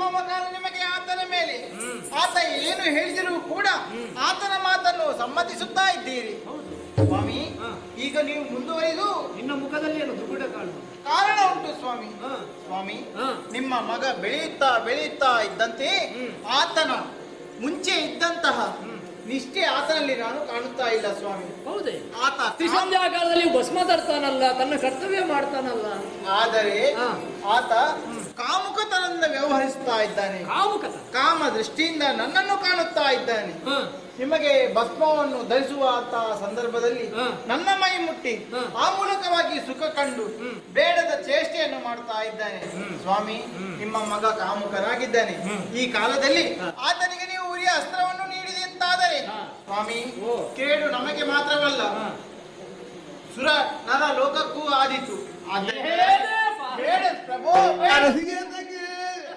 ಮಮಕಾರ ನಿಮಗೆ ಆತನ ಮೇಲೆ ಆತ ಏನು ಹೇಳಿದರೂ ಕೂಡ ಆತನ ಮಾತನ್ನು ಸಮ್ಮತಿಸುತ್ತಾ ಇದ್ದೀರಿ ಸ್ವಾಮಿ ಹಾ. ಈಗ ನೀವು ಮುಂದುವರಿದು ನಿನ್ನ ಮುಖದಲ್ಲಿ ಏನು ದುಗುಡ ಕಾಣುವುದು ಕಾರಣ ಉಂಟು ಸ್ವಾಮಿ ಹಾ. ಸ್ವಾಮಿ ಹಾ. ನಿಮ್ಮ ಮಗ ಬೆಳೆಯುತ್ತಾ ಬೆಳೆಯುತ್ತಾ ಇದ್ದಂತೆ ಹ್ಮ್. ಆತನ ಮುಂಚೆ ಇದ್ದಂತಹ ನಿಷ್ಠೆ ಆತನಲ್ಲಿ ನಾನು ಕಾಣುತ್ತಾ ಇಲ್ಲ ಸ್ವಾಮಿ ಹೌದೇ ಆತ ತ್ರಿಸಂಧ್ಯಾ ಕಾಲದಲ್ಲಿ ಭಸ್ಮ ತರ್ತಾನಲ್ಲ ತನ್ನ ಕರ್ತವ್ಯ ಮಾಡ್ತಾನಲ್ಲ ಆದರೆ ಹಾ. ಆತ ಕಾಮುಕತನದಿಂದ ವ್ಯವಹರಿಸ್ತಾ ಇದ್ದಾನೆ ಕಾಮುಕತ ಕಾಮ ದೃಷ್ಟಿಯಿಂದ ನನ್ನನ್ನು ಕಾಣುತ್ತಾ ಇದ್ದಾನೆ ಹ. ನಿಮಗೆ ಭಸ್ಮವನ್ನು ಧರಿಸುವಂತಹ ಸಂದರ್ಭದಲ್ಲಿ ಹಾ. ನನ್ನ ಮೈ ಮುಟ್ಟಿ ಹಾ. ಆ ಮೂಲಕವಾಗಿ ಸುಖ ಕಂಡು ಹ್ಮ್. ಬೇಡದ ಚೇಷ್ಟೆಯನ್ನು ಮಾಡ್ತಾ ಇದ್ದಾನೆ ಸ್ವಾಮಿ ನಿಮ್ಮ ಮಗ ಕಾಮುಕರಾಗಿದ್ದಾನೆ ಈ ಕಾಲದಲ್ಲಿ ಆತನಿಗೆ ನೀವು ಉರಿಯ ಅಸ್ತ್ರವನ್ನು ನೀಡಿದೆ ಅಂತಾದರೆ ಹಾ. ಸ್ವಾಮಿ ಓ. ಕೇಡು ನಮಗೆ ಮಾತ್ರವಲ್ಲ ಹ. ಸುರ ನರ ಲೋಕಕ್ಕೂ ಆದೀತು ಆದರೆ ಹೇಳಪ್ಪ. ಬೇಡ ಪ್ರಭು ಅರಸಿಗೆ